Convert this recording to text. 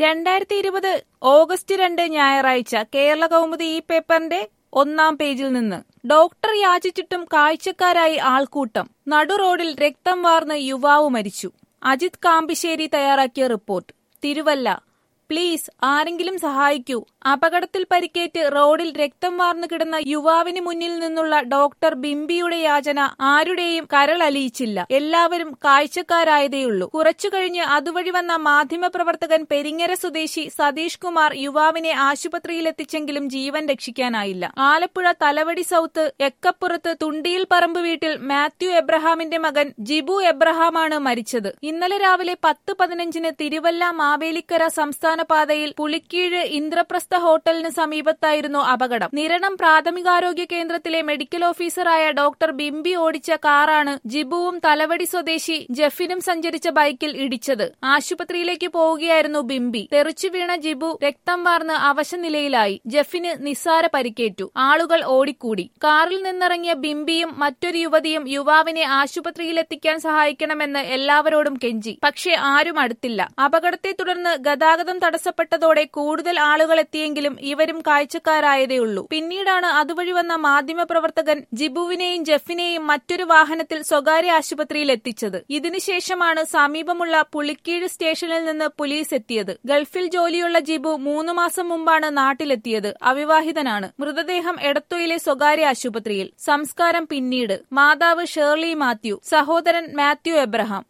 രണ്ടായിരത്തി ഇരുപത് ഓഗസ്റ്റ് രണ്ട് ഞായറാഴ്ച കേരള കൗമുദി ഈ പേപ്പറിന്റെ ഒന്നാം പേജിൽ നിന്ന് ഡോക്ടർ യാചിച്ചിട്ടും കാഴ്ചക്കാരായി ആൾക്കൂട്ടം നടു റോഡിൽ രക്തം വാർന്ന് യുവാവ് മരിച്ചു അജിത് കാമ്പിശ്ശേരി തയ്യാറാക്കിയ റിപ്പോർട്ട് തിരുവല്ല പ്ലീസ് ആരെങ്കിലും സഹായിക്കൂ അപകടത്തിൽ പരിക്കേറ്റ് റോഡിൽ രക്തം വാർന്നു കിടന്ന യുവാവിന് മുന്നിൽ നിന്നുള്ള ഡോക്ടർ ബിംബിയുടെ യാചന ആരുടെയും കരളലിയിച്ചില്ല എല്ലാവരും കാഴ്ചക്കാരായതേയുള്ളൂ കുറച്ചു കഴിഞ്ഞ് അതുവഴി വന്ന മാധ്യമപ്രവർത്തകൻ പെരിങ്ങര സ്വദേശി സതീഷ് കുമാർ യുവാവിനെ ആശുപത്രിയിലെത്തിച്ചെങ്കിലും ജീവൻ രക്ഷിക്കാനായില്ല ആലപ്പുഴ തലവടി സൗത്ത് എക്കപ്പുറത്ത് തുണ്ടിയിൽ പറമ്പ് വീട്ടിൽ മാത്യു എബ്രഹാമിന്റെ മകൻ ജിബു എബ്രഹാമാണ് മരിച്ചത് ഇന്നലെ രാവിലെ പത്ത് പതിനഞ്ചിന് തിരുവല്ല മാവേലിക്കര സംസ്ഥാന പാതയിൽ പുളിക്കീഴ് ഇന്ദ്രപ്രസ്ഥ ഹോട്ടലിന് സമീപത്തായിരുന്നു അപകടം നിരണം പ്രാഥമികാരോഗ്യ കേന്ദ്രത്തിലെ മെഡിക്കൽ ഓഫീസറായ ഡോക്ടർ ബിംബി ഓടിച്ച കാറാണ് ജിബുവും തലവടി സ്വദേശി ജഫിനും സഞ്ചരിച്ച ബൈക്കിൽ ഇടിച്ചത് ആശുപത്രിയിലേക്ക് പോവുകയായിരുന്നു ബിംബി തെറിച്ചു വീണ ജിബു രക്തം വാർന്ന് അവശനിലയിലായി ജഫിന് നിസ്സാര പരിക്കേറ്റു ആളുകൾ ഓടിക്കൂടി കാറിൽ നിന്നിറങ്ങിയ ബിംബിയും മറ്റൊരു യുവതിയും യുവാവിനെ ആശുപത്രിയിലെത്തിക്കാൻ സഹായിക്കണമെന്ന് എല്ലാവരോടും കെഞ്ചി പക്ഷേ ആരും അടുത്തില്ല അപകടത്തെ തുടർന്ന് ഗതാഗതം തടസ്സപ്പെട്ടതോടെ കൂടുതൽ ആളുകൾ എത്തിയെങ്കിലും ഇവരും കാഴ്ചക്കാരായതേയുള്ളൂ പിന്നീടാണ് അതുവഴി വന്ന മാധ്യമപ്രവർത്തകൻ ജിബുവിനെയും ജെഫിനെയും മറ്റൊരു വാഹനത്തിൽ സ്വകാര്യ ആശുപത്രിയിൽ എത്തിച്ചത് ഇതിനുശേഷമാണ് സമീപമുള്ള പുളിക്കീഴ് സ്റ്റേഷനിൽ നിന്ന് പോലീസ് എത്തിയത് ഗൾഫിൽ ജോലിയുള്ള ജിബു മൂന്നു മാസം മുമ്പാണ് നാട്ടിലെത്തിയത് അവിവാഹിതനാണ് മൃതദേഹം എടത്വയിലെ സ്വകാര്യ ആശുപത്രിയിൽ സംസ്കാരം പിന്നീട് മാതാവ് ഷേർലി മാത്യു സഹോദരൻ മാത്യു എബ്രഹാം